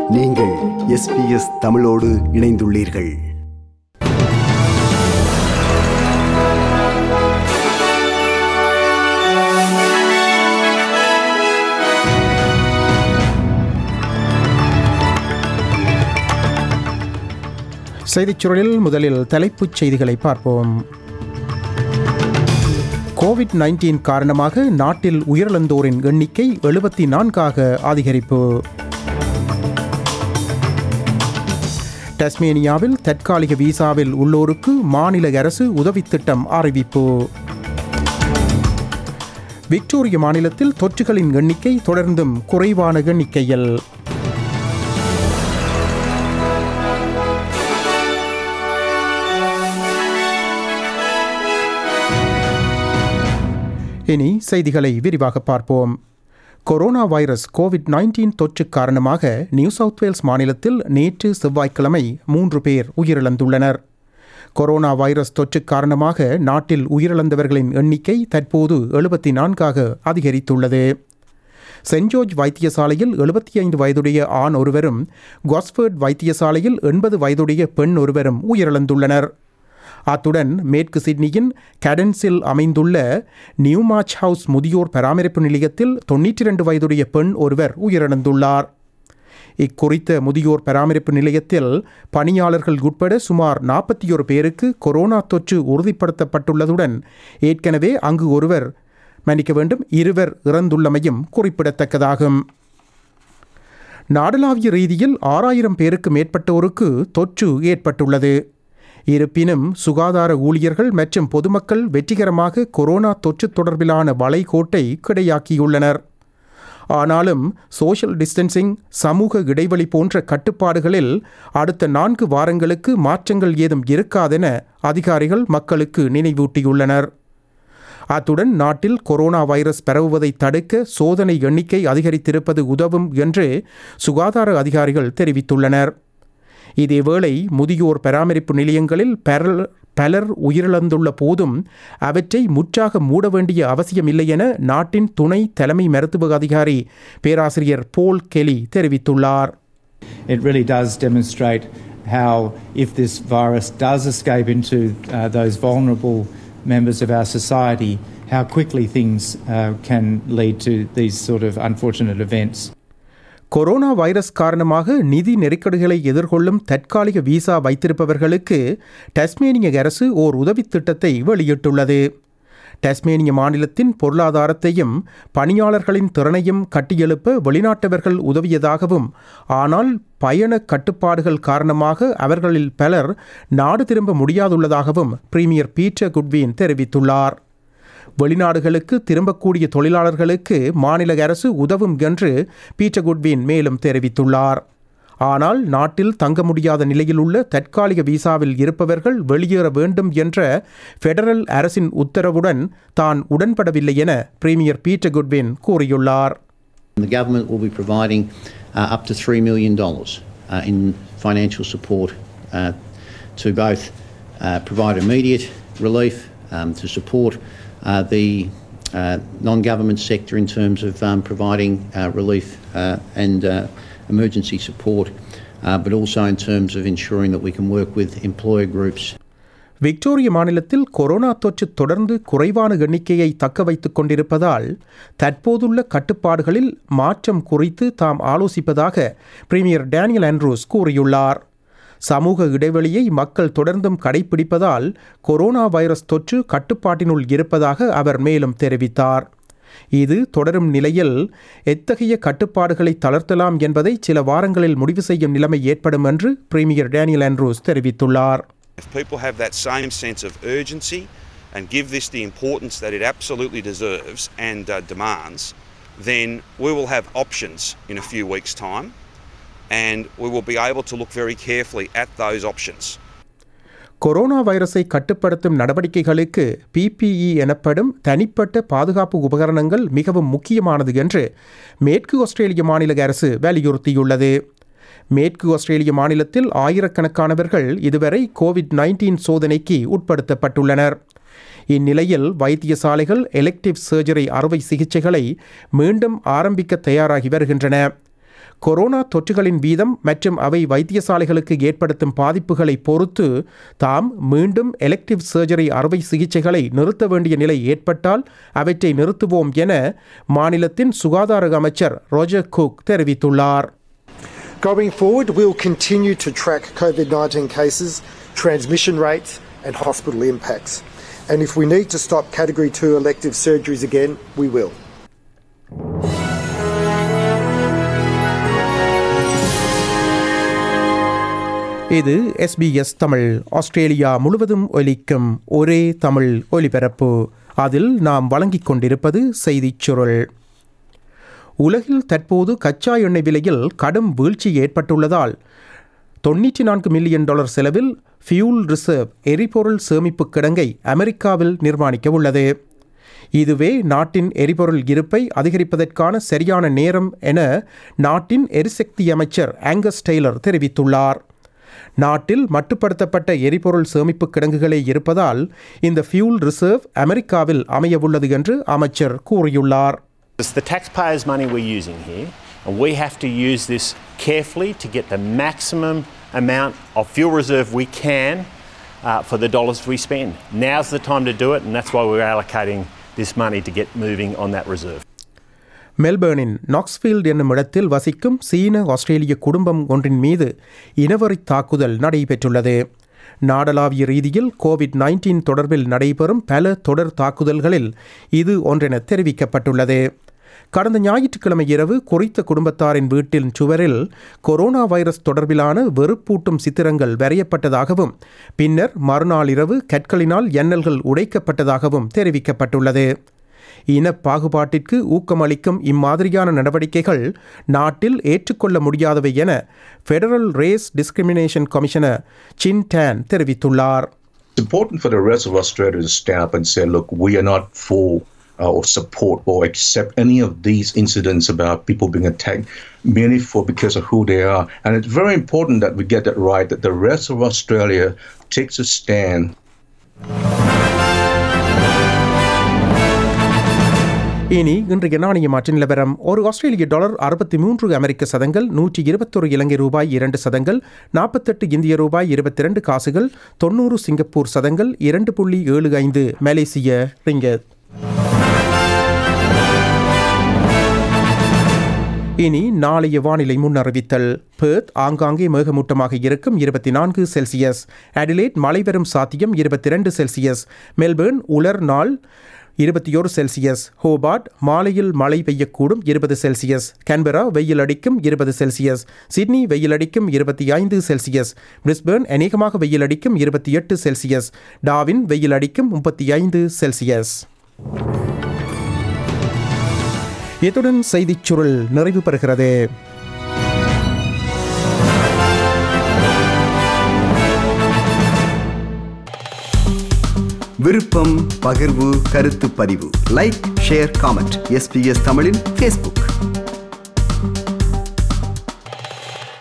நீங்கள் எஸ்பிஎஸ் தமிழோடு இணைந்துள்ளீர்கள் செய்திச் சுருளில் முதலில் தலைப்புச் செய்திகளை பார்ப்போம் கோவிட் நைன்டீன் காரணமாக நாட்டில் உயிரிழந்தோரின் எண்ணிக்கை எழுபத்தி நான்காக அதிகரிப்பு டஸ்மேனியாவில் தற்காலிக வீசாவில் உள்ளோருக்கு மாநில அரசு உதவித் திட்டம் அறிவிப்பு விக்டோரிய மாநிலத்தில் தொற்றுகளின் எண்ணிக்கை தொடர்ந்தும் குறைவான எண்ணிக்கையில் இனி செய்திகளை விரிவாக பார்ப்போம் கொரோனா வைரஸ் கோவிட் நைன்டீன் தொற்று காரணமாக நியூ சவுத் வேல்ஸ் மாநிலத்தில் நேற்று செவ்வாய்க்கிழமை மூன்று பேர் உயிரிழந்துள்ளனர் கொரோனா வைரஸ் தொற்று காரணமாக நாட்டில் உயிரிழந்தவர்களின் எண்ணிக்கை தற்போது எழுபத்தி நான்காக அதிகரித்துள்ளது சென்ட் ஜோர்ஜ் வைத்தியசாலையில் எழுபத்தி ஐந்து வயதுடைய ஆண் ஒருவரும் காஸ்ஃபர்ட் வைத்தியசாலையில் எண்பது வயதுடைய பெண் ஒருவரும் உயிரிழந்துள்ளனர் அத்துடன் மேற்கு சிட்னியின் கேடன்ஸில் அமைந்துள்ள நியூமாச் ஹவுஸ் முதியோர் பராமரிப்பு நிலையத்தில் தொன்னூற்றி ரெண்டு வயதுடைய பெண் ஒருவர் உயிரிழந்துள்ளார் இக்குறித்த முதியோர் பராமரிப்பு நிலையத்தில் பணியாளர்கள் உட்பட சுமார் நாற்பத்தி ஒரு பேருக்கு கொரோனா தொற்று உறுதிப்படுத்தப்பட்டுள்ளதுடன் ஏற்கனவே அங்கு ஒருவர் மன்னிக்க வேண்டும் இருவர் இறந்துள்ளமையும் குறிப்பிடத்தக்கதாகும் நாடளாவிய ரீதியில் ஆறாயிரம் பேருக்கு மேற்பட்டோருக்கு தொற்று ஏற்பட்டுள்ளது இருப்பினும் சுகாதார ஊழியர்கள் மற்றும் பொதுமக்கள் வெற்றிகரமாக கொரோனா தொற்று தொடர்பிலான வளைகோட்டை கிடையாக்கியுள்ளனர் ஆனாலும் சோஷியல் டிஸ்டன்சிங் சமூக இடைவெளி போன்ற கட்டுப்பாடுகளில் அடுத்த நான்கு வாரங்களுக்கு மாற்றங்கள் ஏதும் இருக்காதென அதிகாரிகள் மக்களுக்கு நினைவூட்டியுள்ளனர் அத்துடன் நாட்டில் கொரோனா வைரஸ் பரவுவதை தடுக்க சோதனை எண்ணிக்கை அதிகரித்திருப்பது உதவும் என்று சுகாதார அதிகாரிகள் தெரிவித்துள்ளனர் இதேவேளை முதியோர் பராமரிப்பு நிலையங்களில் பலர் பலர் உயிரிழந்துள்ள போதும் அவற்றை முற்றாக மூட வேண்டிய அவசியமில்லை என நாட்டின் துணை தலைமை மருத்துவ அதிகாரி பேராசிரியர் போல் கெலி தெரிவித்துள்ளார் It really does demonstrate how, if this virus does escape into uh, those vulnerable members of our society, how quickly things uh, can lead to these sort of unfortunate events. Corona virus காரணமாக நிதி நெருக்கடிகளை எதிர்கொள்ளும் தற்காலிக visa வைத்திருப்பவர்களுக்கு Tasmania அரசு ஓர் உதவித் திட்டத்தை வெளியிட்டுள்ளது Tasmania மாநிலத்தின் பொருளாதாரத்தையும் பணியாளர்களின் திறனையும் கட்டியெழுப்ப வெளிநாட்டவர்கள் உதவியதாகவும் ஆனால் பயண கட்டுப்பாடுகள் காரணமாக அவர்களில் பலர் நாடு திரும்ப முடியாதுள்ளதாகவும் பிரீமியர் பீட்டர் குட்வின் தெரிவித்துள்ளார் வெளிநாடுகளுக்கு திரும்பக்கூடிய தொழிலாளர்களுக்கு மாநில அரசு உதவும் என்று பீட்டர் குட்வின் மேலும் தெரிவித்துள்ளார் ஆனால் நாட்டில் தங்க முடியாத நிலையில் உள்ள தற்காலிக விசாவில் இருப்பவர்கள் வெளியேற வேண்டும் என்ற ஃபெடரல் அரசின் உத்தரவுடன் தான் உடன்படவில்லை என பிரீமியர் பீட்டர் குட்வின் கூறியுள்ளார் The government will be providing uh, up to $3 million uh, in financial support uh, to both uh, provide immediate relief, um, to support uh, the uh, non government sector in terms of um, providing uh, relief uh, and uh, emergency support, uh, but also in terms of ensuring that we can work with employer groups Victoria மாநிலத்தில் corona தொற்று தொடர்ந்து குறைவான எண்ணிக்கையை தக்க வைத்துக் கொண்டிருப்பதால் தற்போதுள்ள கட்டுப்பாடுகளில் மாற்றம் குறித்து தாம் ஆலோசிப்பதாக பிரீமியர் டேனியல் ஆண்ட்ரூஸ் கூறியுள்ளார் சமூக இடைவெளியை மக்கள் தொடர்ந்தும் கடைபிடிப்பதால் கொரோனா வைரஸ் தொற்று கட்டுப்பாட்டினுள் இருப்பதாக அவர் மேலும் தெரிவித்தார் இது தொடரும் நிலையில் எத்தகைய கட்டுப்பாடுகளை தளர்த்தலாம் என்பதை சில வாரங்களில் முடிவு செய்யும் நிலைமை ஏற்படும் என்று பிரீமியர் டேனியல் ஆண்ட்ரூஸ் தெரிவித்துள்ளார் If people have that same sense of urgency and give this the importance that it absolutely deserves and uh, demands, then we will have options in a few weeks' time and we will be able to look very carefully at those options. Corona வைரஸை கட்டுப்படுத்தும் நடவடிக்கைகளுக்கு PPE எனப்படும் தனிப்பட்ட பாதுகாப்பு உபகரணங்கள் மிகவும் முக்கியமானது என்று மேற்கு ஆஸ்திரேலிய மாநில அரசு வலியுறுத்தியுள்ளது மேற்கு ஆஸ்திரேலிய மாநிலத்தில் ஆயிரக்கணக்கானவர்கள் இதுவரை கோவிட் நைன்டீன் சோதனைக்கு உட்படுத்தப்பட்டுள்ளனர் இந்நிலையில் வைத்தியசாலைகள் எலெக்டிவ் சர்ஜரி அறுவை சிகிச்சைகளை மீண்டும் ஆரம்பிக்க தயாராகி வருகின்றன கொரோனா தொற்றுகளின் வீதம் மற்றும் அவை வைத்தியசாலைகளுக்கு ஏற்படுத்தும் பாதிப்புகளை பொறுத்து தாம் மீண்டும் எலெக்டிவ் சர்ஜரி அறுவை சிகிச்சைகளை நிறுத்த வேண்டிய நிலை ஏற்பட்டால் அவற்றை நிறுத்துவோம் என மாநிலத்தின் சுகாதார அமைச்சர் ரோஜர் குக் தெரிவித்துள்ளார் Going forward, we'll continue to track COVID 19 cases, transmission rates, and hospital impacts. And if we need to stop Category 2 elective surgeries again, we will. இது எஸ்பிஎஸ் தமிழ் ஆஸ்திரேலியா முழுவதும் ஒலிக்கும் ஒரே தமிழ் ஒலிபரப்பு அதில் நாம் வழங்கிக் கொண்டிருப்பது செய்திச் சுருள் உலகில் தற்போது கச்சா எண்ணெய் விலையில் கடும் வீழ்ச்சி ஏற்பட்டுள்ளதால் தொண்ணூற்றி நான்கு மில்லியன் டாலர் செலவில் ஃபியூல் ரிசர்வ் எரிபொருள் சேமிப்பு கிடங்கை அமெரிக்காவில் நிர்மாணிக்க உள்ளது இதுவே நாட்டின் எரிபொருள் இருப்பை அதிகரிப்பதற்கான சரியான நேரம் என நாட்டின் எரிசக்தி அமைச்சர் ஆங்கஸ் டெய்லர் தெரிவித்துள்ளார் நாட்டில் மட்டுப்படுத்தப்பட்ட எரிபொருள் சேமிப்பு கிடங்குகளே இருப்பதால் இந்த ஃபியூல் ரிசர்வ் அமெரிக்காவில் அமையவுள்ளது என்று அமைச்சர் கூறியுள்ளார் It's the taxpayers' money we're using here, and we have to use this carefully to get the maximum amount of fuel reserve we can uh, for the dollars we spend. Now's the time to do it, and that's why we're allocating this money to get moving on that reserve. மெல்பேர்னின் நாக்ஸ்ஃபீல்ட் என்னும் இடத்தில் வசிக்கும் சீன ஆஸ்திரேலிய குடும்பம் ஒன்றின் மீது இனவரி தாக்குதல் நடைபெற்றுள்ளது நாடளாவிய ரீதியில் கோவிட் நைன்டீன் தொடர்பில் நடைபெறும் பல தொடர் தாக்குதல்களில் இது ஒன்றென தெரிவிக்கப்பட்டுள்ளது கடந்த ஞாயிற்றுக்கிழமை இரவு குறித்த குடும்பத்தாரின் வீட்டின் சுவரில் கொரோனா வைரஸ் தொடர்பிலான வெறுப்பூட்டும் சித்திரங்கள் வரையப்பட்டதாகவும் பின்னர் மறுநாள் இரவு கற்களினால் எண்ணல்கள் உடைக்கப்பட்டதாகவும் தெரிவிக்கப்பட்டுள்ளது இன பாகுபாட்டிற்கு ஊக்கமளிக்கும் இம்மாதிரியான நடவடிக்கைகள் நாட்டில் ஏற்றுக்கொள்ள முடியாதவை என federal race discrimination commissioner Chin Tan தெரிவித்துள்ளார் It's important for the rest of Australia to stand up and say, look, we are not for uh, or support or accept any of these incidents about people being attacked merely for because of who they are. And it's very important that we get that right, that the rest of Australia takes a stand இனி இன்றைய நாணய மாற்று நிலவரம் ஒரு ஆஸ்திரேலிய dollar அறுபத்தி மூன்று அமெரிக்க சதங்கள் நூற்றி இருபத்தொரு இலங்கை ரூபாய் இரண்டு சதங்கள் நாற்பத்தெட்டு இந்திய ரூபாய் இருபத்தி இரண்டு காசுகள் தொண்ணூறு சிங்கப்பூர் சதங்கள் இரண்டு புள்ளி ஏழு ஐந்து மலேசிய ரிங்கத் இனி நாளைய வானிலை முன்னறிவித்தல் பேர்த் ஆங்காங்கே மேகமூட்டமாக இருக்கும் இருபத்தி நான்கு செல்சியஸ் அடிலேட் மழை வரும் சாத்தியம் இருபத்தி ரெண்டு செல்சியஸ் மெல்பேர்ன் உலர் நாள் இருபத்தி ஒரு செல்சியஸ் ஹோபார்ட் மாலையில் மழை பெய்யக்கூடும் இருபது செல்சியஸ் கேன்பரா வெயில் அடிக்கும் இருபது செல்சியஸ் சிட்னி வெயில் அடிக்கும் இருபத்தி ஐந்து செல்சியஸ் பிரிஸ்பேர்ன் அநேகமாக வெயில் அடிக்கும் இருபத்தி எட்டு செல்சியஸ் டாவின் வெயில் அடிக்கும் முப்பத்தி ஐந்து செல்சியஸ் இத்துடன் செய்திச் சுருள் நிறைவு பெறுகிறது விருப்பம் பகிர்வு கருத்து பதிவு லைக் ஷேர் காமெண்ட் எஸ்பிஎஸ் தமிழின் ஃபேஸ்புக்